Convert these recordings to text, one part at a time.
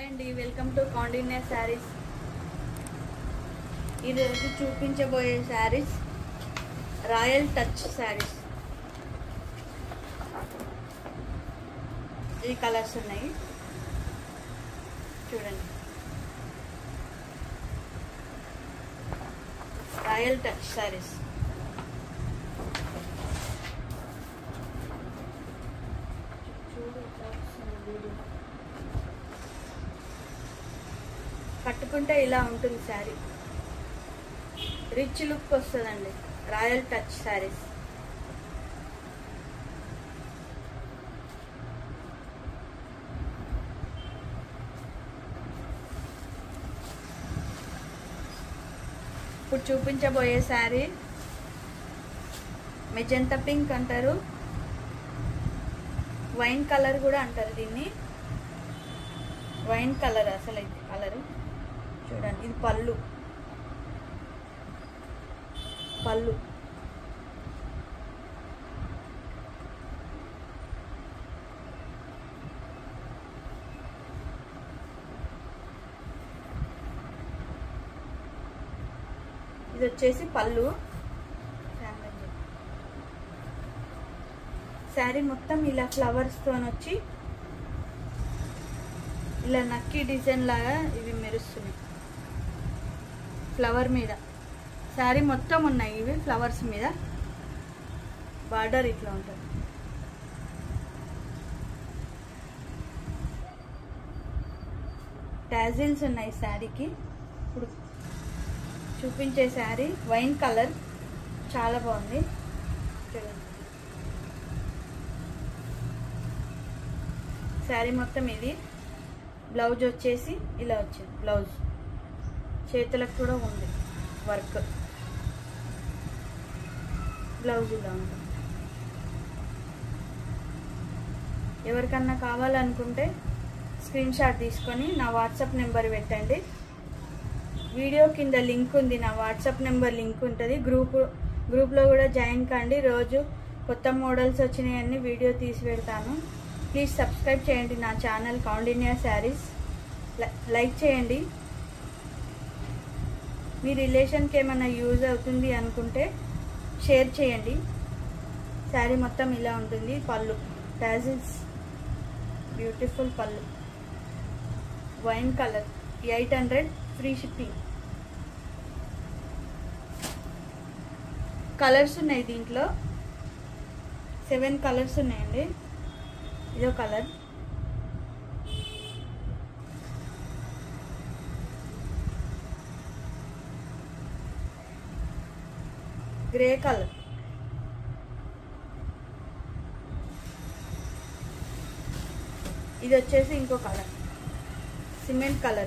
అండి welcome to కాండినియర్ saris ఈరోజు చూపించబోయే శారీస్ రాయల్ టచ్ శారీస్ ఈ కలర్స్ ఉన్నాయి చూడండి రాయల్ టచ్ శారీస్ చూడు ఎట్లా వస్తుంది వీడియో కట్టుకుంటే ఇలా ఉంటుంది శారీ రిచ్ లుక్ వస్తుందండి రాయల్ టచ్ శారీస్ ఇప్పుడు చూపించబోయే శారీ మెజంతా పింక్ అంటారు వైన్ కలర్ కూడా అంటారు దీన్ని వైన్ కలర్ అసలు ఇది కలర్ చూడండి ఇది పళ్ళు పళ్ళు ఇది వచ్చేసి పళ్ళు శారీ మొత్తం ఇలా ఫ్లవర్స్తో వచ్చి ఇలా నక్కి డిజైన్ లాగా ఇవి మెరుస్తున్నాయి ఫ్లవర్ మీద శారీ మొత్తం ఉన్నాయి ఇవి ఫ్లవర్స్ మీద బార్డర్ ఇట్లా ఉంటుంది టాజిల్స్ ఉన్నాయి శారీకి ఇప్పుడు చూపించే శారీ వైన్ కలర్ చాలా బాగుంది చూడండి శారీ మొత్తం ఇది బ్లౌజ్ వచ్చేసి ఇలా వచ్చింది బ్లౌజ్ చేతులకు కూడా ఉంది వర్క్ బ్లౌజ్ ఇలా ఉంటుంది ఎవరికన్నా కావాలనుకుంటే స్క్రీన్ షాట్ తీసుకొని నా వాట్సాప్ నెంబర్ పెట్టండి వీడియో కింద లింక్ ఉంది నా వాట్సాప్ నెంబర్ లింక్ ఉంటుంది గ్రూప్ గ్రూప్లో కూడా జాయిన్ కండి రోజు కొత్త మోడల్స్ వచ్చినాయన్నీ వీడియో తీసి పెడతాను ప్లీజ్ సబ్స్క్రైబ్ చేయండి నా ఛానల్ కౌండినియా శారీస్ లైక్ చేయండి మీ రిలేషన్కి ఏమైనా యూజ్ అవుతుంది అనుకుంటే షేర్ చేయండి శారీ మొత్తం ఇలా ఉంటుంది పళ్ళు టాజిల్స్ బ్యూటిఫుల్ పళ్ళు wine colour eight hundred free shipping colours ఉన్నాయి దీంట్లో సెవెన్ కలర్స్ ఉన్నాయండి ఇదో కలర్ గ్రే కలర్ ఇది వచ్చేసి ఇంకో colour cement colour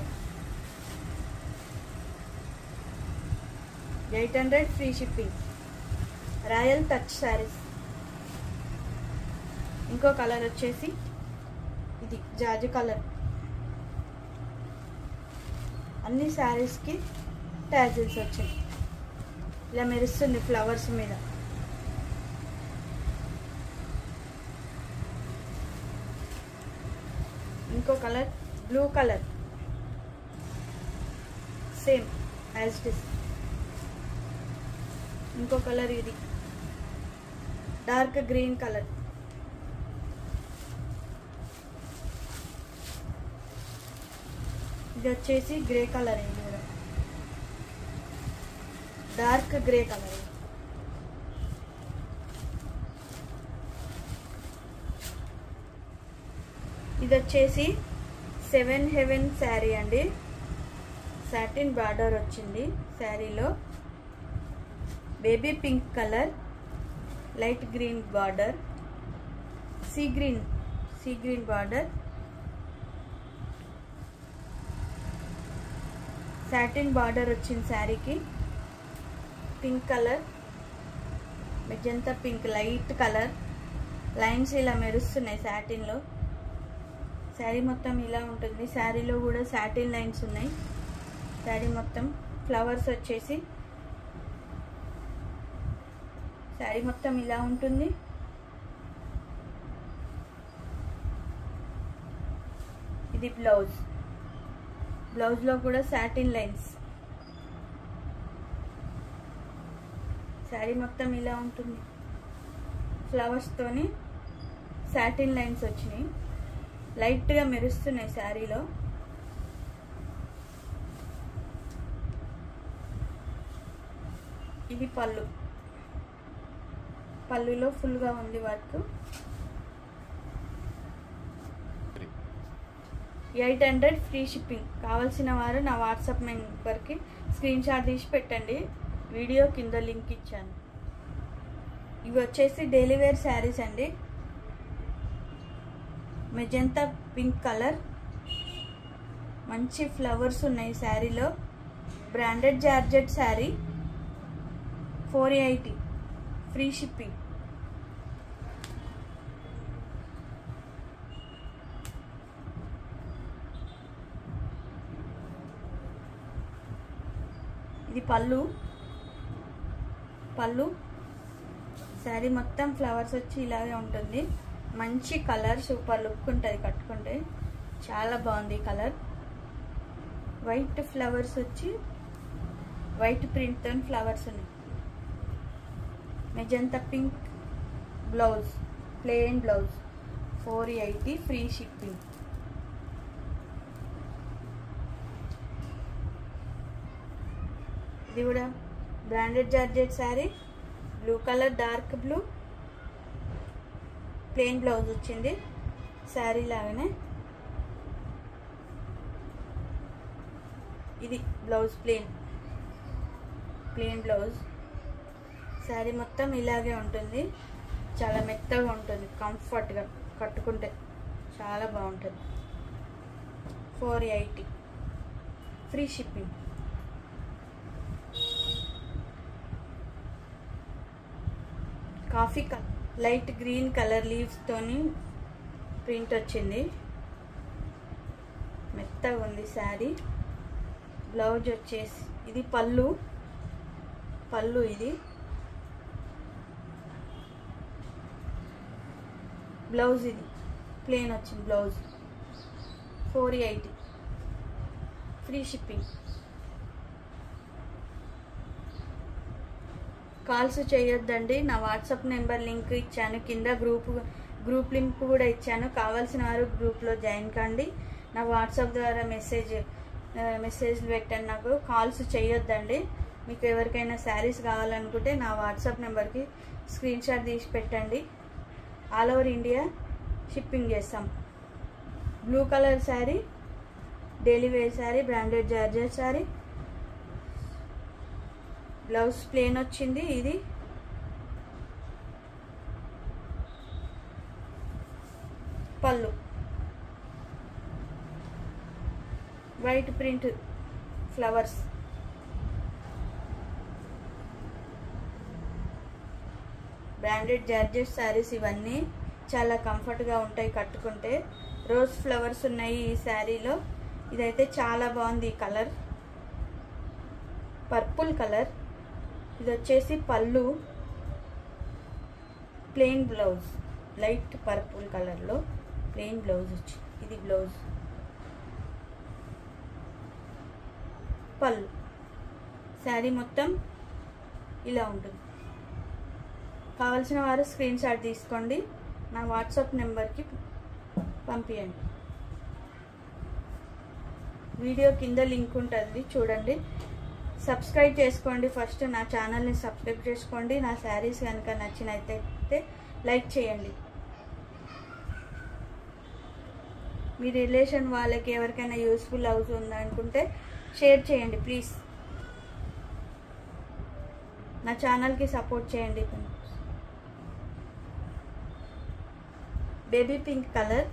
eight hundred free shipping royal touch saris ఇంకో కలర్ వచ్చేసి ఇది జాజి కలర్ అన్ని శారీస్కి ట్యాజిల్స్ వచ్చాయి ఇలా మెరుస్తుంది ఫ్లవర్స్ మీద ఇంకో colour blue colour same as it is ఇంకో కలర్ ఇది డార్క్ గ్రీన్ కలర్ ఇది వచ్చేసి గ్రే కలర్ ఇది కూడా డార్క్ గ్రే కలర్ ఇది. ఇది వచ్చేసి సెవెన్ హెవెన్ శారీ అండి సాటిన్ బార్డర్ వచ్చింది శారీలో baby pink colour light green border sea green sea green border satin border వచ్చింది శారీకి pink colour magenta pink light colour lines ఇలా మెరుస్తున్నాయి సాటిన్లో శారీ మొత్తం ఇలా ఉంటుంది శారీలో కూడా సాటిన్ లైన్స్ ఉన్నాయి శారీ మొత్తం ఫ్లవర్స్ వచ్చేసి శారీ మొత్తం ఇలా ఉంటుంది ఇది బ్లౌజ్ బ్లౌజ్లో కూడా సాటిన్ లైన్స్ శారీ మొత్తం ఇలా ఉంటుంది ఫ్లవర్స్తోని సాటిన్ లైన్స్ వచ్చినాయి లైట్గా మెరుస్తున్నాయి శారీలో ఇది పళ్ళు పళ్ళులో ఫుల్గా ఉంది work eight hundred free shipping కావాల్సిన వారు నా వాట్సాప్ నెంబర్కి స్క్రీన్ షాట్ తీసి పెట్టండి వీడియో కింద లింక్ ఇచ్చాను ఇవి వచ్చేసి డైలీ వేర్ శారీస్ అండి మెజంతా పింక్ కలర్ మంచి ఫ్లవర్స్ ఉన్నాయి శారీలో branded georgette sari four eighty free shipping ఇది పళ్ళు పళ్ళు శారీ మొత్తం ఫ్లవర్స్ వచ్చి ఇలాగే ఉంటుంది మంచి కలర్ సూపర్ లుక్ ఉంటుంది కట్టుకుంటే చాలా బాగుంది కలర్ వైట్ ఫ్లవర్స్ వచ్చి వైట్ ప్రింట్తో ఫ్లవర్స్ ఉన్నాయి magenta pink blouse plain blouse four eighty free shipping ఇది కూడా branded georgette sari blue colour dark blue plain blouse వచ్చింది శారీ లాగానే ఇది blouse plain plain blouse sari మొత్తం ఇలాగే ఉంటుంది చాలా మెత్తగా ఉంటుంది కంఫర్ట్గా కట్టుకుంటే చాలా బాగుంటుంది four eighty free shipping coffee colour light green colour లీవ్స్తోని ప్రింట్ వచ్చింది మెత్తగా ఉంది శారీ బ్లౌజ్ వచ్చేసి ఇది పళ్ళు పళ్ళు ఇది బ్లౌజ్ ఇది ప్లేన్ వచ్చింది blouse four eighty free shipping calls చేయొద్దండి నా వాట్సాప్ నెంబర్ లింక్ ఇచ్చాను కింద గ్రూప్ గ్రూప్ లింక్ కూడా ఇచ్చాను కావాల్సిన వారు గ్రూప్లో జాయిన్ కండి నా వాట్సాప్ ద్వారా మెసేజ్ మెసేజ్లు పెట్టండి నాకు కాల్స్ చేయొద్దండి మీకు ఎవరికైనా శారీస్ కావాలనుకుంటే నా వాట్సాప్ నెంబర్కి స్క్రీన్ షాట్ తీసి పెట్టండి ఆల్ ఓవర్ ఇండియా షిప్పింగ్ చేస్తాం blue colour sari daily wear sari branded georgette sari blouse plain వచ్చింది ఇది పళ్ళు white print flowers branded georgette saris ఇవన్నీ చాలా కంఫర్ట్గా ఉంటాయి కట్టుకుంటే రోజ్ ఫ్లవర్స్ ఉన్నాయి ఈ శారీలో ఇదైతే చాలా బాగుంది ఈ కలర్ పర్పుల్ కలర్ ఇది వచ్చేసి పళ్ళు ప్లెయిన్ బ్లౌజ్ లైట్ పర్పుల్ కలర్లో ప్లెయిన్ బ్లౌజ్ వచ్చి ఇది బ్లౌజ్ పళ్ళు శారీ మొత్తం ఇలా ఉంటుంది కావాల్సిన వారు స్క్రీన్ షాట్ తీసుకోండి నా వాట్సాప్ నెంబర్కి పంపించండి వీడియో కింద లింక్ ఉంటుంది చూడండి సబ్స్క్రైబ్ చేసుకోండి ఫస్ట్ నా ఛానల్ని సబ్స్క్రైబ్ చేసుకోండి నా శారీస్ కనుక నచ్చినట్టయితే లైక్ చేయండి మీ రిలేషన్ వాళ్ళకి ఎవరికైనా యూస్ఫుల్ అవుతుంది అనుకుంటే షేర్ చేయండి ప్లీజ్ నా ఛానల్కి సపోర్ట్ చేయండి baby pink colour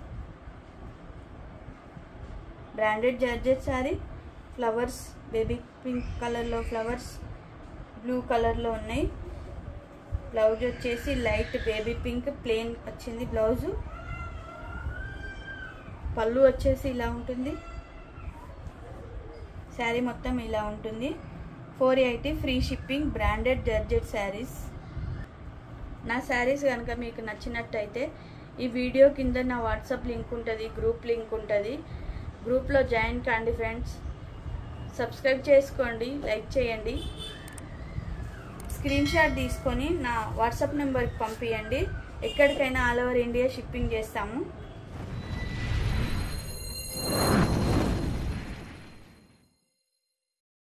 branded georgette sari flowers baby pink కలర్లో ఫ్లవర్స్ బ్లూ కలర్లో ఉన్నాయి బ్లౌజ్ వచ్చేసి లైట్ బేబీ పింక్ ప్లెయిన్ వచ్చింది బ్లౌజు పళ్ళు వచ్చేసి ఇలా ఉంటుంది శారీ మొత్తం ఇలా ఉంటుంది four eighty free shipping branded georgette saris నా శారీస్ కనుక మీకు నచ్చినట్టయితే ఈ వీడియో కింద నా వాట్సాప్ లింక్ ఉంటుంది గ్రూప్ లింక్ ఉంటుంది గ్రూప్లో జాయిన్ కాండి ఫ్రెండ్స్ సబ్స్క్రైబ్ చేసుకోండి లైక్ చేయండి స్క్రీన్ షాట్ తీసుకొని నా వాట్సాప్ నెంబర్కి పంపించండి ఎక్కడికైనా ఆల్ ఓవర్ ఇండియా షిప్పింగ్ చేస్తాము